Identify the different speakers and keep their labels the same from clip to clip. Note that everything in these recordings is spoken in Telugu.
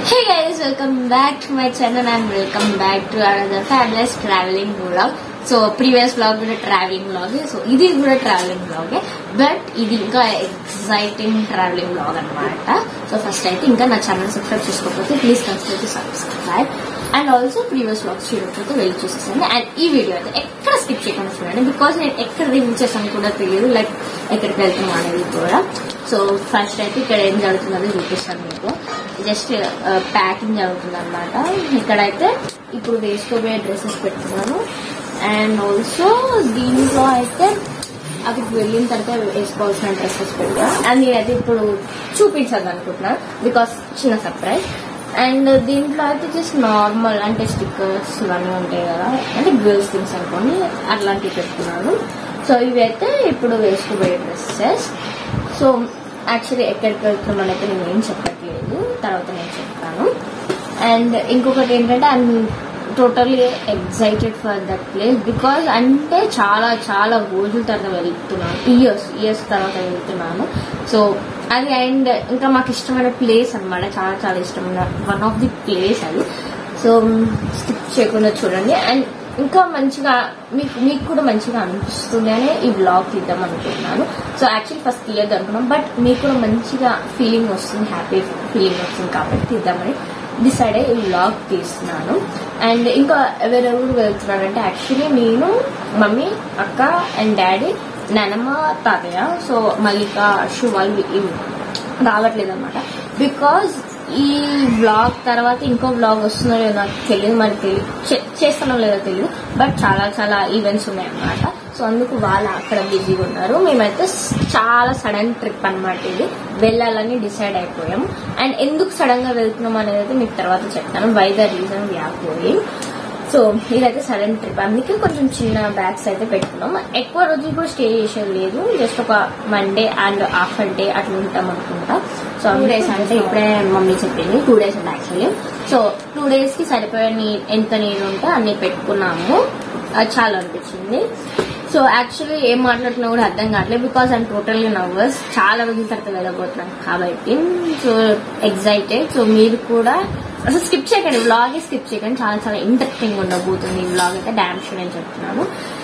Speaker 1: Hey guys, welcome back to my channel and welcome back to another fabulous traveling vlog. So previous vlog కూడా ట్రావెలింగ్ బ్లాగ్ సో ఇది కూడా ట్రావెలింగ్ బ్లాగ్ బట్ ఇది ఇంకా ఎక్సైటింగ్ ట్రావెలింగ్ బ్లాగ్ అనమాట సో ఫస్ట్ అయితే ఇంకా నా ఛానల్ సబ్స్క్రైబ్ చేసుకోకపోతే please consider to subscribe and also previous vlogs చూడకపోతే వెళ్ళి చూసేసాను అండ్ ఈ వీడియో అయితే ఎక్కడ స్కిప్ చేయకుండా చూడండి బికాస్ నేను ఎక్కడ రివ్యూ చేసాను కూడా తెలియదు లైక్ ఎక్కడికి వెళ్తున్నాం అనేది కూడా సో ఫస్ట్ అయితే ఇక్కడ ఏం జరుగుతుందని చూపిస్తాను మీకు జస్ట్ ప్యాకింగ్ జరుగుతుంది అనమాట ఇక్కడైతే ఇప్పుడు వేసుకోబోయే డ్రెస్సెస్ పెట్టుకున్నాను అండ్ ఆల్సో దీంట్లో అయితే అక్కడికి వెళ్ళిన తర్వాత వేసుకోవాల్సిన డ్రెస్సెస్ పెట్టాను అండ్ నేనైతే ఇప్పుడు చూపించాలి అనుకుంటున్నాను బికాస్ చిన్న సర్ప్రైజ్ అండ్ దీంట్లో అయితే జస్ట్ నార్మల్ అంటే స్టిక్కర్స్ ఇవన్నీ ఉంటాయి కదా అంటే గర్ల్స్ థింగ్స్ అనుకోండి అట్లాంటివి పెట్టుకున్నాను సో ఇవి అయితే ఇప్పుడు వేసుకోబోయే డ్రెస్సెస్ సో యాక్చువల్లీ ఎక్కడికి వెళ్తున్నాం అయితే నేను ఏం చెప్పట్లేదు తర్వాత నేను చెప్తాను అండ్ ఇంకొకటి ఏంటంటే I'm totally excited for that place because అంటే చాలా చాలా రోజుల తర్వాత వెళ్తున్నాను ఇయర్స్ ఇయర్స్ తర్వాత వెళ్తున్నాను సో అది అండ్ ఇంకా మాకు ఇష్టమైన ప్లేస్ అనమాట చాలా చాలా ఇష్టమైన వన్ ఆఫ్ ది ప్లేస్ అది సో స్కిప్ చేయకుండా చూడండి అండ్ ఇంకా మంచిగా మీకు మీకు కూడా మంచిగా అనిపిస్తుంది అని ఈ బ్లాగ్ తీద్దాం అనుకుంటున్నాను సో యాక్చువల్లీ ఫస్ట్ తీయద్దు అనుకున్నాం బట్ మీకు కూడా మంచిగా ఫీలింగ్ వస్తుంది హ్యాపీ ఫీలింగ్ వస్తుంది కాబట్టి తీద్దామని డిసైడ్ అయ్యి ఈ బ్లాగ్ తీస్తున్నాను అండ్ ఇంకా ఎవరెవరు వెళ్తున్నారంటే యాక్చువల్లీ నేను మమ్మీ అక్క అండ్ డాడీ నానమ్మ తాతయ్య సో మల్లిక అశు వాళ్ళు ఇవి రావట్లేదు అనమాట బికాజ్ ఈ బ్లాగ్ తర్వాత ఇంకో బ్లాగ్ వస్తుందో లేదో నాకు తెలియదు మరి తెలియదు చేస్తానో లేదో తెలియదు బట్ చాలా చాలా ఈవెంట్స్ ఉన్నాయి అనమాట సో అందుకు వాళ్ళు అక్కడ బిజీగా ఉన్నారు మేమైతే చాలా సడన్ ట్రిప్ అనమాట ఇది వెళ్ళాలని డిసైడ్ అయిపోయాం అండ్ ఎందుకు సడన్ గా వెళ్తున్నాం అనేది అయితే మీకు తర్వాత చెప్తాను బై ద రీజన్ వ్యాప్ గోయింగ్ సో ఇదైతే సడన్ ట్రిప్ అందుకే కొంచెం చిన్న బ్యాగ్స్ అయితే పెట్టుకున్నాం ఎక్కువ రోజులు కూడా స్టే చేసేది లేదు జస్ట్ ఒక మండే అండ్ హాఫ్ డే అట్లా ఉంటాం అనుకుంటా సో టూ డేస్ అంటే ఇప్పుడే మమ్మీ చెప్పింది టూ డేస్ అంటే యాక్చువల్లీ సో టూ డేస్ కి సరిపోయే నీ ఎంత నీరు ఉంటే అన్ని పెట్టుకున్నాము అది చాలా అనిపించింది సో యాక్చువల్లీ ఏం మాట్లాడుతున్నా కూడా అర్థం కావట్లేదు బికాస్ ఐమ్ టోటల్లీ నర్వస్ చాలా రోజుల తర్వాత వెళ్ళబోతున్నాను కాబట్టి సో ఎగ్జైటెడ్ సో మీరు కూడా అసలు స్కిప్ చేయకండి వ్లాగ్ స్కిప్ చేయకండి చాలా చాలా ఇంట్రెస్టింగ్ ఉండబోతుంది ఈ వ్లాగ్ అయితే డ్యామ్ షూర్ అని చెప్తున్నాను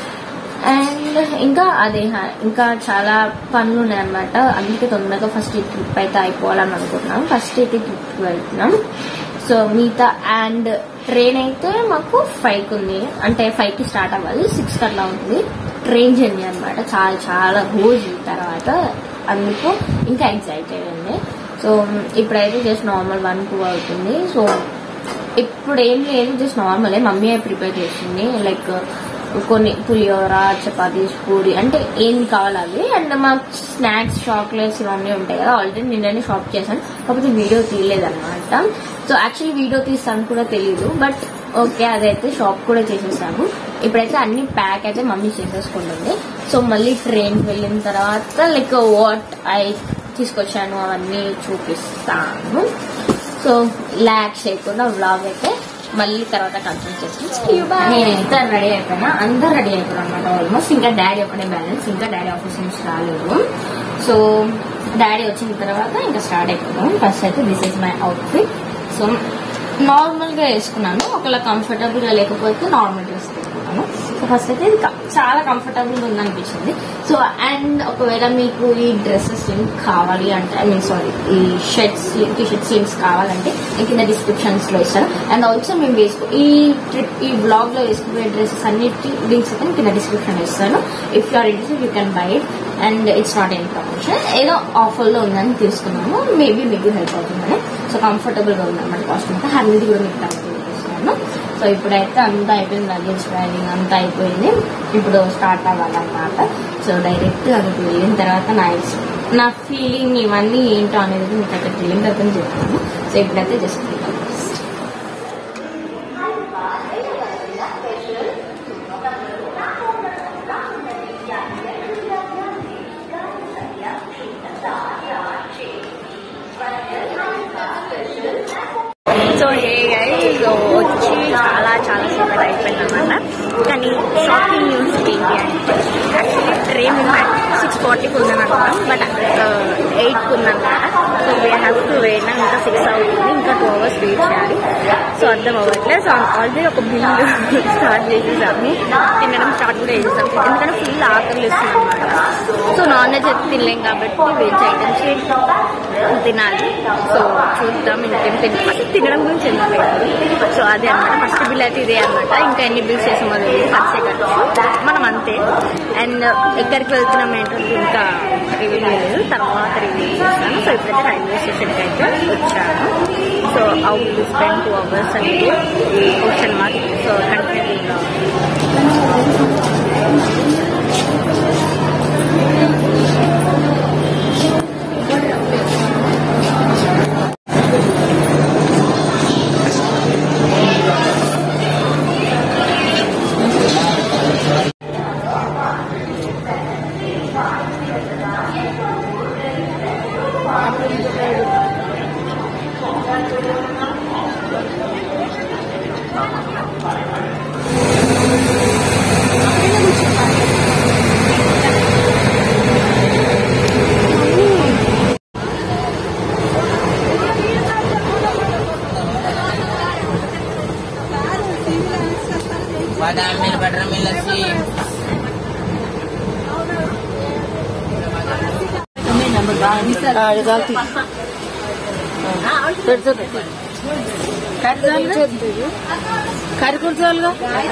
Speaker 1: అండ్ ఇంకా అదే ఇంకా చాలా పనులు ఉన్నాయన్నమాట అందుకే తొందరగా ఫస్ట్ ఈ ట్రిప్ అయితే అయిపోవాలని అనుకుంటున్నాం ఫస్ట్ అయితే ట్రిప్కి వెళ్తున్నాం సో మిగతా అండ్ ట్రైన్ అయితే మాకు ఫైవ్ ఉంది అంటే ఫైవ్ కి స్టార్ట్ అవ్వాలి సిక్స్ అట్లా ఉంటుంది ట్రైన్ జర్నీ అనమాట చాలా చాలా రోజుల తర్వాత అందుకు ఇంకా ఎగ్జైటెడ్ ఉంది సో ఇప్పుడైతే జస్ట్ నార్మల్ వన్ టూ అవుతుంది సో ఇప్పుడు ఏం లేదు జస్ట్ నార్మలే మమ్మీ ప్రిపేర్ చేసింది లైక్ కొన్ని పులిహోర చపాతీస్ పూరి అంటే ఏం కావాలి అవి అండ్ మాకు స్నాక్స్ చాక్లెట్స్ ఇవన్నీ ఉంటాయి కదా ఆల్రెడీ నిన్ననే షాప్ చేశాను కాకపోతే వీడియో తీయలేదన్నమాట సో యాక్చువల్లీ వీడియో తీస్తాను కూడా తెలియదు బట్ ఓకే అదైతే షాప్ కూడా చేసేసాను ఇప్పుడైతే అన్ని ప్యాక్ అయితే మమ్మీ చేసేసుకుంటుంది సో మళ్ళీ ట్రైన్ వెళ్ళిన తర్వాత లైక్ వాట్ ఐ తీసుకొచ్చాను అవన్నీ చూపిస్తాను సో ల్యాక్ చేయకుండా వ్లాగ్ అయితే మళ్ళీ తర్వాత కంటిన్యూ చేస్తాను నేను ఎంత రెడీ అయిపోయినా అందరు రెడీ అయిపోయాను అనమాట ఆల్మోస్ట్ ఇంకా డాడీ ఒకటే బ్యాలెన్స్ ఇంకా డాడీ ఆఫీస్ నుంచి రాలేదు సో డాడీ వచ్చిన తర్వాత ఇంకా స్టార్ట్ అయిపోయాం ఫస్ట్ అయితే this is my outfit so normal గా వేసుకున్నాను ఒకవేళ కంఫర్టబుల్ గా లేకపోతే నార్మల్ డ్రెస్ పెట్టుకున్నాను సో ఫస్ట్ అయితే ఇది చాలా కంఫర్టబుల్ గా ఉందనిపించింది సో అండ్ ఒకవేళ మీకు ఈ డ్రెస్సెస్ లింక్ కావాలి అంటే ఐ మీన్ సారీ ఈ షర్ట్స్ టీ షర్ట్స్ లింక్స్ కావాలంటే నేను కింద డిస్క్రిప్షన్స్ లో ఇస్తాను అండ్ ఆల్సో మేము వేసుకో ఈ ట్రిప్ ఈ బ్లాగ్ లో వేసుకునే డ్రెస్సెస్ అన్నిటి లింక్స్ అయితే కింద డిస్క్రిప్షన్ లో ఇస్తాను if you are interested you can buy it and it's not any promotion ఏదో ఆఫర్ లో ఉందని తీసుకున్నాము మేబీ మీకు హెల్ప్ అవుతుందని సో కంఫర్టబుల్ గా ఉందన్నమాట కాస్ట్ అంతా హండ్రెడ్ కూడా మీకు తీసుకున్నాను సో ఇప్పుడైతే అంతా అయిపోయింది లగేజ్ ట్రావెలింగ్ అంతా అయిపోయింది ఇప్పుడు స్టార్ట్ అవ్వాలన్నమాట సో డైరెక్ట్ అక్కడికి వెళ్ళిన తర్వాత నా నా ఫీలింగ్ ఇవన్నీ ఏంటో అనేది మీకు అక్కడికి వెళ్ళిన తర్వాత చెప్తాను సో ఇప్పుడైతే జస్ట్ సో ఏ గైస్ వచ్చి చాలా చాలా సేపటి అయిపోయింది అనమాట కానీ షాకింగ్ న్యూస్ ఏంటి అంటే యాక్చువల్లీ ట్రైన్ సిక్స్ ఫార్టీకి ఉందని అనుకున్నాం బట్ ఎయిట్కి ఉందన్నమాట so we have to wait ఇంకా సిక్స్ అవుతుంది ఇంకా టూ అవర్స్ వెయిట్
Speaker 2: సో అర్థం అవ్వట్లేదు సో ఆల్రెడీ ఒక బిల్లు స్టార్ట్ చేసేసాము తినడం స్టార్ట్ కూడా చేసేసాం ఎందుకంటే ఫుల్ ఆకలి ఇస్తుంది అనమాట సో నాన్ వెజ్ అయితే తినలేం కాబట్టి వెజ్ ఐటమ్స్ తినాలి సో చూద్దాం ఇంకేం తింటాం అసలు తినడం గురించి ఎందుకు సో అదే అనమాట ఫస్ట్ బిల్ అయితే ఇదే అనమాట ఇంకా ఎన్ని బిల్స్ చేసామో తెలియదు ఖర్చే ఖర్చు మనం అంతే అండ్ ఎక్కడికి వెళ్తున్నాం ఏంటంటే ఇంకా రివ్యూ లేదు తర్వాత రివ్యూ చేస్తాను సో ఇప్పుడైతే రైల్వే స్టేషన్కి అయితే వచ్చాను so how will spend two hours అనేది క్వశ్చన్ మార్క్ సో కంటిన్యూ
Speaker 3: बादाम milk butter milk lassi
Speaker 2: curry కూర్చోవాలిగా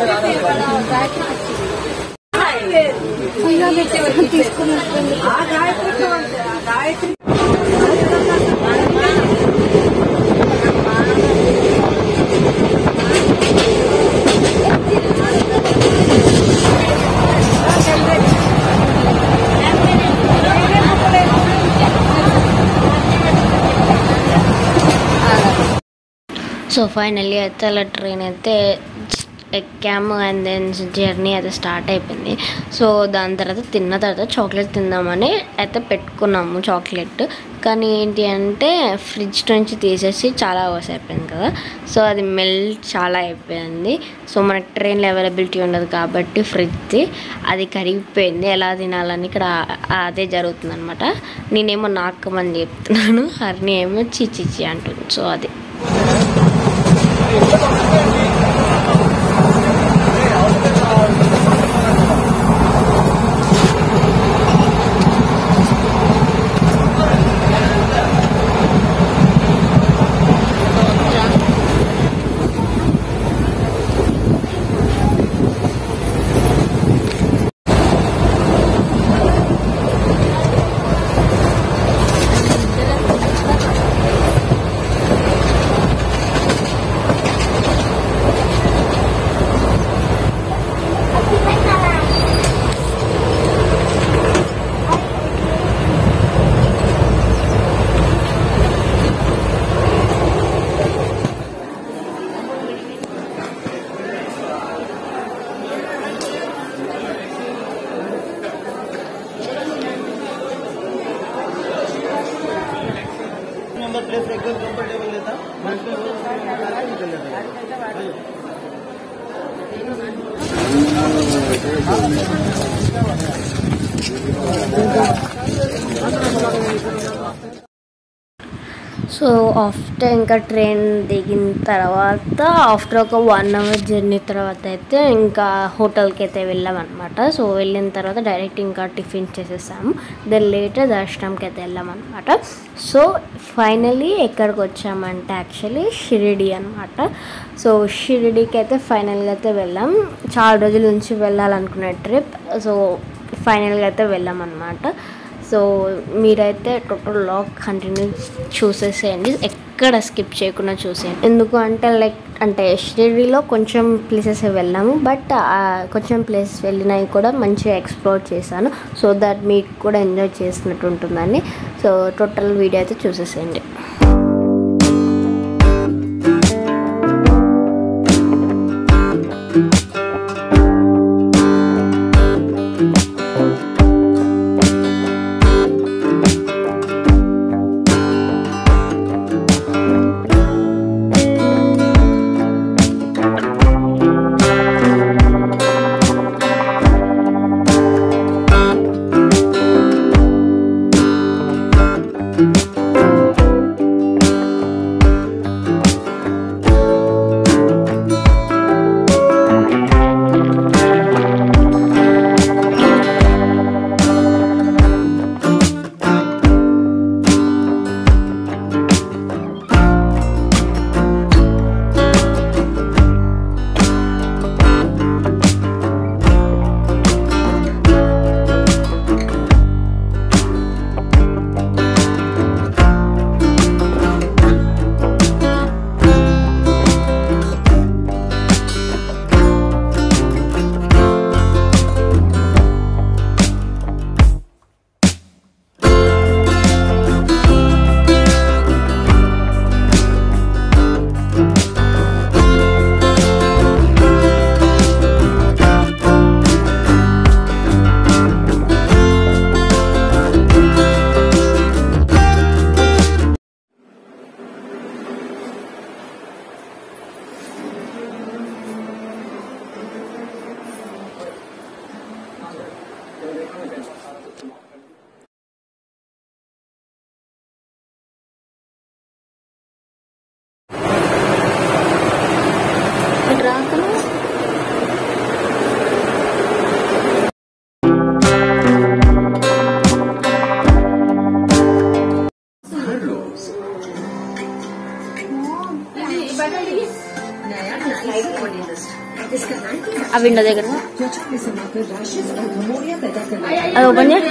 Speaker 1: సో ఫైనల్లీ అయితే అలా ట్రైన్ అయితే ఎక్కాము అండ్ దెన్ జర్నీ అయితే స్టార్ట్ అయిపోయింది సో దాని తర్వాత తిన్న తర్వాత చాక్లెట్ తిందామని అయితే పెట్టుకున్నాము చాక్లెట్ కానీ ఏంటి అంటే ఫ్రిడ్జ్ నుంచి తీసేసి చాలా అవర్స్ అయిపోయింది కదా సో అది మెల్ట్ చాలా అయిపోయింది సో మనకి ట్రైన్లో అవైలబిలిటీ ఉండదు కాబట్టి ఫ్రిడ్జ్ది అది కరిగిపోయింది ఎలా తినాలని ఇక్కడ అదే జరుగుతుంది అనమాట నేనేమో నాకమని చెప్తున్నాను హర్ని ఏమో చిచిచి అంటుంది సో అది
Speaker 4: नंबर प्लेस एकदम कंफर्टेबल लेता
Speaker 1: సో ఆఫ్టర్ ఇంకా ట్రైన్ దిగిన తర్వాత ఆఫ్టర్ ఒక వన్ అవర్ జర్నీ తర్వాత అయితే ఇంకా హోటల్కి అయితే వెళ్ళామన్నమాట సో వెళ్ళిన తర్వాత డైరెక్ట్ ఇంకా టిఫిన్ చేసేసాము దెన్ లేటర్ దర్శనంకి అయితే వెళ్ళామన్నమాట సో ఫైనలీ ఎక్కడికి వచ్చామంటే యాక్చువల్లీ షిరిడి అనమాట సో షిరిడికి అయితే ఫైనల్గా అయితే వెళ్ళాం చాలా రోజుల నుంచి వెళ్ళాలనుకునే ట్రిప్ సో ఫైనల్గా అయితే వెళ్ళామన్నమాట సో మీరైతే టోటల్ లాగ్ కంటిన్యూ చూసేసేయండి ఎక్కడ స్కిప్ చేయకుండా చూసేయండి ఎందుకు అంటే లైక్ అంటే షిరిడిలో కొంచెం ప్లేసెస్ వెళ్ళాము బట్ కొంచెం ప్లేసెస్ వెళ్ళినవి కూడా మంచిగా ఎక్స్ప్లోర్ చేశాను సో దట్ మీకు కూడా ఎంజాయ్ చేసినట్టు ఉంటుందని సో టోటల్ వీడియో అయితే చూసేసేయండి
Speaker 2: ఆ విండో దగ్గర అది ఓపెన్ చేయి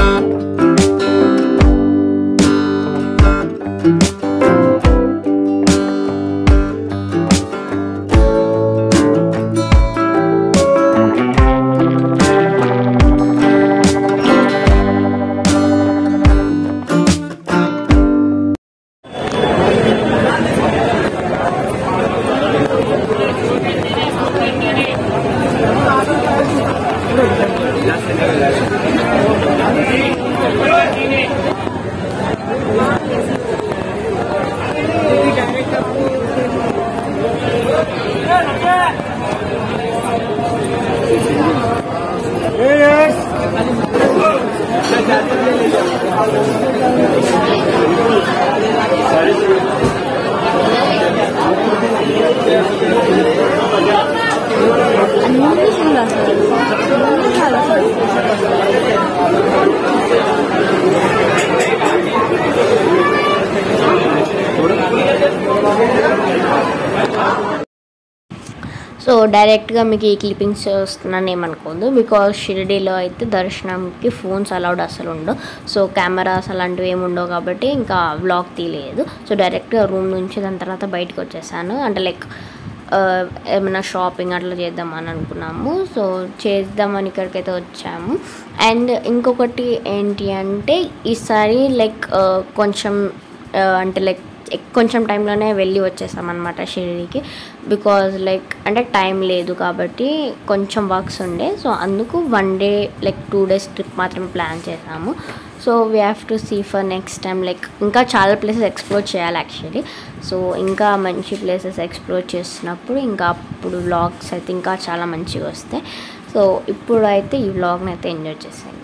Speaker 2: సో డైరెక్ట్గా మీకు ఈ క్లిప్పింగ్స్ వస్తున్నాను ఏమనుకోదు బికాజ్ షిరిడీలో అయితే దర్శనంకి ఫోన్స్ అలౌడ్ అసలు ఉండవు సో కెమెరాస్ అలాంటివి ఏమి ఉండవు కాబట్టి ఇంకా వ్లాగ్ తీయలేదు సో డైరెక్ట్గా రూమ్ నుంచి దాని తర్వాత బయటకు వచ్చేసాను అంటే లైక్ ఏమైనా షాపింగ్ అట్లా చేద్దామని అనుకున్నాము సో చేద్దామని ఇక్కడికైతే వచ్చాము అండ్ ఇంకొకటి ఏంటి అంటే ఈసారి లైక్ కొంచెం ఆ, అంటే లైక్ ఎక్- కొంచెం టైంలోనే వెళ్ళి వచ్చేసాం అనమాట షిరిడీకి బికాజ్ లైక్ అంటే టైం లేదు కాబట్టి కొంచెం వర్క్స్ ఉండే సో అందుకు one day like two days trip మాత్రమే ప్లాన్ చేసాము so we have to see for next time like ఇంకా చాలా ప్లేసెస్ ఎక్స్ప్లోర్ చేయాలి యాక్చువల్లీ సో ఇంకా మంచి ప్లేసెస్ ఎక్స్ప్లోర్ చేసినప్పుడు ఇంకా అప్పుడు వ్లాగ్స్ అయితే ఇంకా చాలా మంచిగా వస్తాయి సో ఇప్పుడు అయితే ఈ వ్లాగ్ని అయితే ఎంజాయ్ చేసేయండి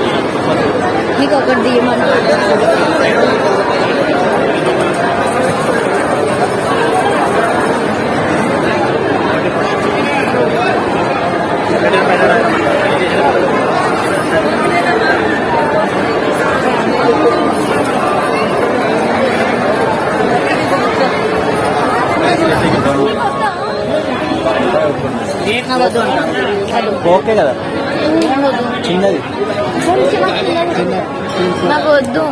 Speaker 2: మీకు ఒకటి తీయమంటారు
Speaker 4: ఓకే కదా చిన్నది
Speaker 2: నాకు వద్దు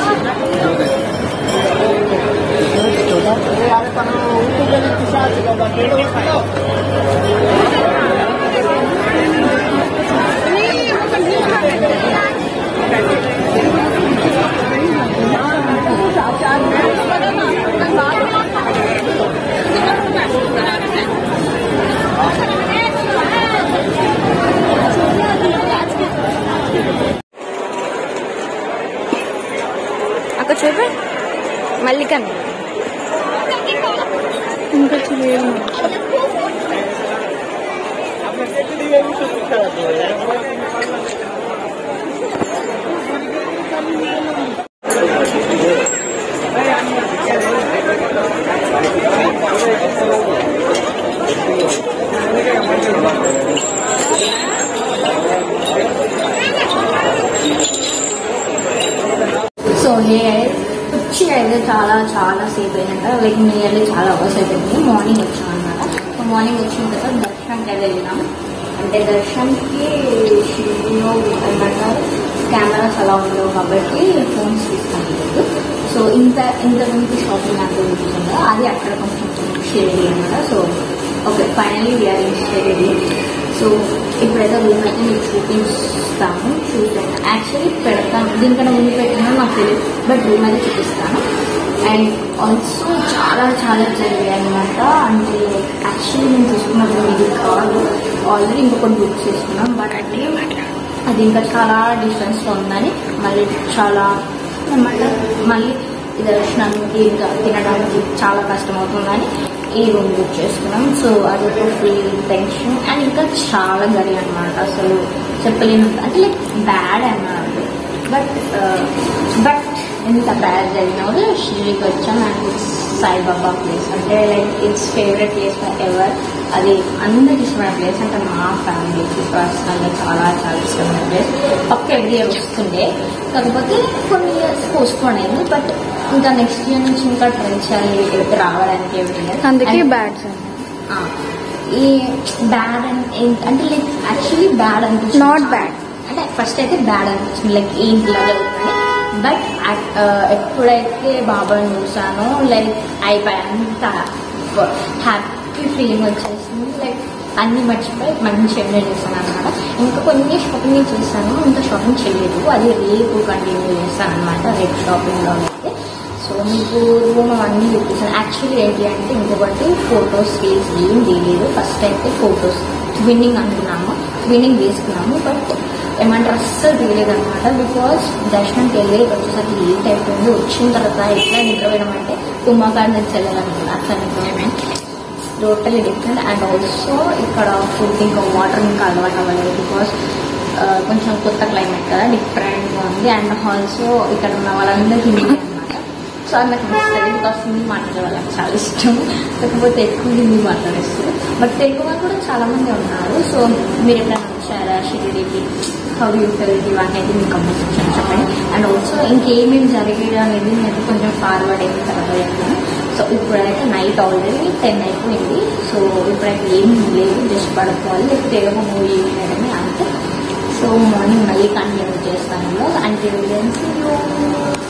Speaker 2: అక్కడ చూపి మళ్ళీ కన్నా ఇంకా చూడలేదు
Speaker 1: సో హే వచ్చి అయితే చాలా చాలా సేపు అయిందంట లైక్ నియర్లీ చాలా అవర్స్ అయిపోయింది మార్నింగ్ వచ్చాం అనమాట సో మార్నింగ్ వచ్చిన తర్వాత దర్శనానికి అయితే వెళ్ళినాం అంటే దర్శనానికి షిరిడీలో ఏమంటారు కెమెరాస్ అలా ఉండవు కాబట్టి ఫోన్స్ తీసుకోలేదు సో ఇంత ఇంత ముందు షాపింగ్ యాక్టివిటీస్ ఉందో అది అక్కడ కొంచెం షిరిడీ అనమాట so okay finally we're in Shirdi so ఇప్పుడైతే రూమ్ అయితే మీకు చూపిస్తాము చూసాను యాక్చువల్లీ పెడతాను దీనికన్నా ముందు పెట్టినా నాకు తెలియదు బట్ రూమ్ అయితే చూపిస్తాను అండ్ ఆల్సో చాలా చాలా జరిగాయి అనమాట అంటే యాక్చువల్లీ నేను తీసుకున్నప్పుడు ఇది కాదు ఆల్రెడీ ఇంకొకటి బుక్ చేసుకున్నాం బట్ అంటే అది ఇంకా చాలా డిఫరెన్స్లో ఉందని మళ్ళీ చాలా ఏమంటారు మళ్ళీ ఈ దర్శనానికి ఇంకా తినడానికి చాలా కష్టం అవుతుందని ఈ రూమ్ బుక్ చేసుకున్నాం సో అది ఒక ఫుల్ టెన్షన్ అండ్ ఇంకా చాలా గరి అనమాట అసలు చెప్పలేను అంటే లైక్ బ్యాడ్ అన్నారు బట్ బట్ ఎంత బ్యాడ్ జరిగినా కూడా షిరిడికి వచ్చాం అండ్ ఇట్స్ సాయిబాబా ప్లేస్ అంటే like it's favourite place for ever అది అందరికి ఇష్టమైన ప్లేస్ అంటే మా ఫ్యామిలీకి పర్సనల్గా చాలా చాలా ఇష్టమైన ప్లేస్ పక్క ఎవ్రీ ఇయర్ వస్తుండే కాకపోతే కొన్ని ఇయర్స్ పోస్ట్పోన్ అయింది బట్ ఇంకా నెక్స్ట్ ఇయర్ నుంచి ఇంకా ట్రై చేయాలి ఇక్కడికి రావడానికి every year.
Speaker 2: అందుకే
Speaker 1: And-
Speaker 2: బ్యాడ్స్
Speaker 1: ఆ, ఈ బ్యాడ్ అంటే లైక్ యాక్చువల్లీ బ్యాడ్ అనిపించింది
Speaker 2: Not bad.
Speaker 1: అంటే ఫస్ట్ అయితే బ్యాడ్ అనిపించింది లైక్ ఏంటి ఇలా జరుగుతుంది బట్ ఎప్పుడైతే బాబాని చూసానో లైక్ అయిపోయి అంత హ్యాపీ ఫీలింగ్ వచ్చేసింది లైక్ అన్ని మర్చిపోయి మంచి ఎంజాయ్ చేశాను అనమాట ఇంకా కొన్ని షాపింగ్ చేశాను ఇంకా షాపింగ్ చేయలేదు అది రేపు కంటిన్యూ చేస్తాను అనమాట రేపు షాపింగ్లో అయితే సో మీకు రూమ్ అవన్నీ చూపిస్తాను యాక్చువల్లీ ఏంటి అంటే ఇంకొకటి ఫొటోస్ రీల్స్ ఏం తీయలేదు ఫస్ట్ అయితే ఫొటోస్ ట్విన్నింగ్ అనుకున్నాము ట్విన్నింగ్ వేసుకున్నాము బట్ ఏమంటారు అస్సలు తీయలేదు అనమాట బికాస్ దర్శనంకి వెళ్ళి వచ్చేసరికి లేట్ అయిపోయింది వచ్చిన తర్వాత ఎట్లా నిద్రపోయడం అంటే కుంభకాడ నుంచి వెళ్ళాలనుకున్నా అట్లా నిద్రపోయాను టోటలీ డిఫరెంట్ అండ్ ఆల్సో ఇక్కడ ఫుడ్ ఇంకా వాటర్ ఇంకా అలవాటు అవ్వలేదు బికాస్ కొంచెం కొత్త క్లైమేట్ కదా డిఫరెంట్గా ఉంది అండ్ ఆల్సో ఇక్కడ ఉన్న వాళ్ళందరూ హిందీ అనమాట సో అది నాకు నచ్చుతుంది బికాస్ హిందీ మాట్లాడే వాళ్ళకి చాలా ఇష్టం కాకపోతే ఎక్కువ హిందీ మాట్లాడేస్తారు బట్ తెలుగు వాళ్ళు కూడా చాలా మంది ఉన్నారు సో మీరు ఎప్పుడైనా వచ్చారా షిరిడికి హౌ యూ ఫెల్ ఇవన్నీ అయితే మీకు కమెంట్ సెక్షన్ చెప్పండి అండ్ ఆల్సో ఇంకేమేమి జరిగేది అనేది నేను కొంచెం ఫార్వర్డ్ అయిన తర్వాత చెప్తాను సో ఇప్పుడైతే నైట్ ఆల్రెడీ టెన్ అయిపోయింది సో ఇప్పుడైతే ఏం లేదు జస్ట్ పడుకోవాలి లేకపోతే ఏదో ఒక మూవీ చూడడమే అంతే సో మార్నింగ్ మళ్ళీ కంటిన్యూ చేస్తాను అంటే